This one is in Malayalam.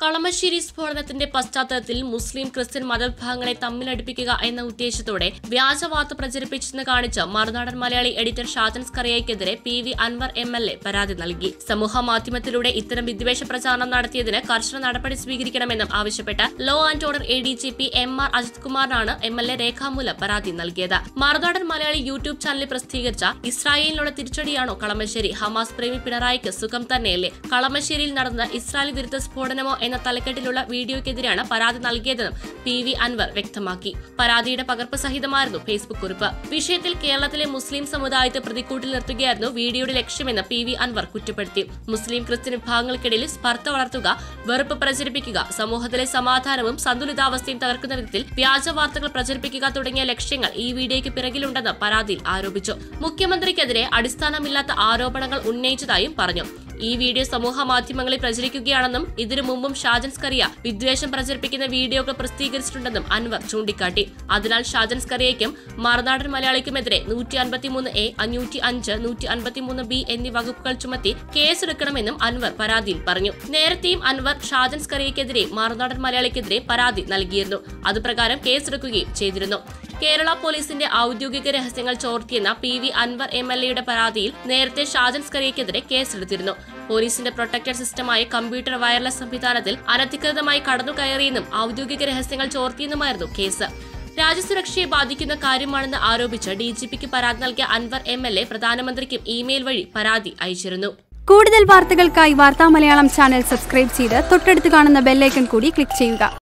കളമശ്ശേരി സ്ഫോടനത്തിന്റെ പശ്ചാത്തലത്തിൽ മുസ്ലിം ക്രിസ്ത്യൻ മതവിഭാഗങ്ങളെ തമ്മിലടിപ്പിക്കുക എന്ന ഉദ്ദേശത്തോടെ വ്യാജവാർത്ത പ്രചരിപ്പിച്ചെന്ന് കാണിച്ച് മറുനാടൻ മലയാളി എഡിറ്റർ ഷാജൻ സ്കറിയയ്ക്കെതിരെ P V Anvar M L A പരാതി നൽകി സമൂഹ മാധ്യമത്തിലൂടെ ഇത്തരം വിദ്വേഷ പ്രചാരണം നടത്തിയതിന് കർശന നടപടി സ്വീകരിക്കണമെന്നും ആവശ്യപ്പെട്ട് law and order A D G P M R Ajith കുമാറിനാണ് എം എൽ എ രേഖാമൂലം പരാതി നൽകിയത് മറുനാടൻ മലയാളി യൂട്യൂബ് ചാനലിൽ പ്രസിദ്ധീകരിച്ച ഇസ്രായേലിനുള്ള തിരിച്ചടിയാണോ കളമശ്ശേരി ഹമാസ് പ്രേമി പിണറായിക്ക് സുഖം തന്നെയല്ലേ കളമശ്ശേരിയിൽ നടന്ന ഇസ്രായേൽ വിരുദ്ധ സ്ഫോടനമോ എന്ന തലക്കെട്ടിലുള്ള വീഡിയോയ്ക്കെതിരെയാണ് പരാതി നൽകിയതെന്നും പി വി അൻവർ വ്യക്തമാക്കി പരാതിയുടെ പകർപ്പ് സഹിതമായിരുന്നു ഫേസ്ബുക്ക് കുറിപ്പ് വിഷയത്തിൽ കേരളത്തിലെ മുസ്ലിം സമുദായത്തെ പ്രതിക്കൂട്ടിൽ നിർത്തുകയായിരുന്നു വീഡിയോയുടെ ലക്ഷ്യമെന്ന് പി വി അൻവർ കുറ്റപ്പെടുത്തി മുസ്ലിം ക്രിസ്ത്യൻ വിഭാഗങ്ങൾക്കിടയിൽ സ്പർദ്ധ വളർത്തുക വെറുപ്പ് പ്രചരിപ്പിക്കുക സമൂഹത്തിലെ സമാധാനവും സന്തുലിതാവസ്ഥയും തകർക്കുന്ന വിധത്തിൽ വ്യാജ വാർത്തകൾ പ്രചരിപ്പിക്കുക തുടങ്ങിയ ലക്ഷ്യങ്ങൾ ഈ വീഡിയോയ്ക്ക് പിറകിലുണ്ടെന്ന് പരാതിയിൽ ആരോപിച്ചു മുഖ്യമന്ത്രിക്കെതിരെ അടിസ്ഥാനമില്ലാത്ത ആരോപണങ്ങൾ ഉന്നയിച്ചതായും പറഞ്ഞു ഈ വീഡിയോ സമൂഹ മാധ്യമങ്ങളിൽ പ്രചരിക്കുകയാണെന്നും ഇതിനു മുമ്പും ഷാജൻ സ്കറിയ വിദ്വേഷം പ്രചരിപ്പിക്കുന്ന വീഡിയോകൾ പ്രസിദ്ധീകരിച്ചിട്ടുണ്ടെന്നും അൻവർ ചൂണ്ടിക്കാട്ടി അതിനാൽ ഷാജൻ സ്കറിയയ്ക്കും മറുനാടൻ മലയാളിക്കുമെതിരെ നൂറ്റി അൻപത്തിമൂന്ന് എ അഞ്ഞൂറ്റി അഞ്ച് നൂറ്റി അൻപത്തിമൂന്ന് ബി എന്നീ വകുപ്പുകൾ ചുമത്തി കേസെടുക്കണമെന്നും അൻവർ പരാതിയിൽ പറഞ്ഞു നേരത്തെയും അൻവർ ഷാജൻ സ്കറിയയ്ക്കെതിരെ മറുനാടൻ മലയാളിക്കെതിരെ പരാതി നൽകിയിരുന്നു അതുപ്രകാരം കേസെടുക്കുകയും ചെയ്തിരുന്നു കേരള പോലീസിന്റെ ഔദ്യോഗിക രഹസ്യങ്ങൾ ചോർത്തിയെന്ന P V Anvar M L എയുടെ പരാതിയിൽ നേരത്തെ ഷാജൻ സ്കറിയയ്ക്കെതിരെ കേസെടുത്തിരുന്നു പോലീസിന്റെ പ്രൊട്ടക്റ്റഡ് സിസ്റ്റമായ കമ്പ്യൂട്ടർ വയർലെസ് സംവിധാനത്തിൽ അനധികൃതമായി കടന്നുകയറിയെന്നും ഔദ്യോഗിക രഹസ്യങ്ങൾ ചോർത്തിയെന്നുമായിരുന്നു കേസ് രാജ്യസുരക്ഷയെ ബാധിക്കുന്ന കാര്യമാണെന്ന് ആരോപിച്ച് ഡി ജി പിക്ക് പരാതി നൽകിയ അൻവർ എം എൽ എ പ്രധാനമന്ത്രിക്കും ഇമെയിൽ വഴി പരാതി അയച്ചിരുന്നു കൂടുതൽ വാർത്തകൾക്കായി വാർത്താ മലയാളം ചാനൽ സബ്സ്ക്രൈബ് ചെയ്ത് തൊട്ടടുത്ത് കാണുന്ന ബെല്ലൈക്കൺ കൂടി ക്ലിക്ക് ചെയ്യുക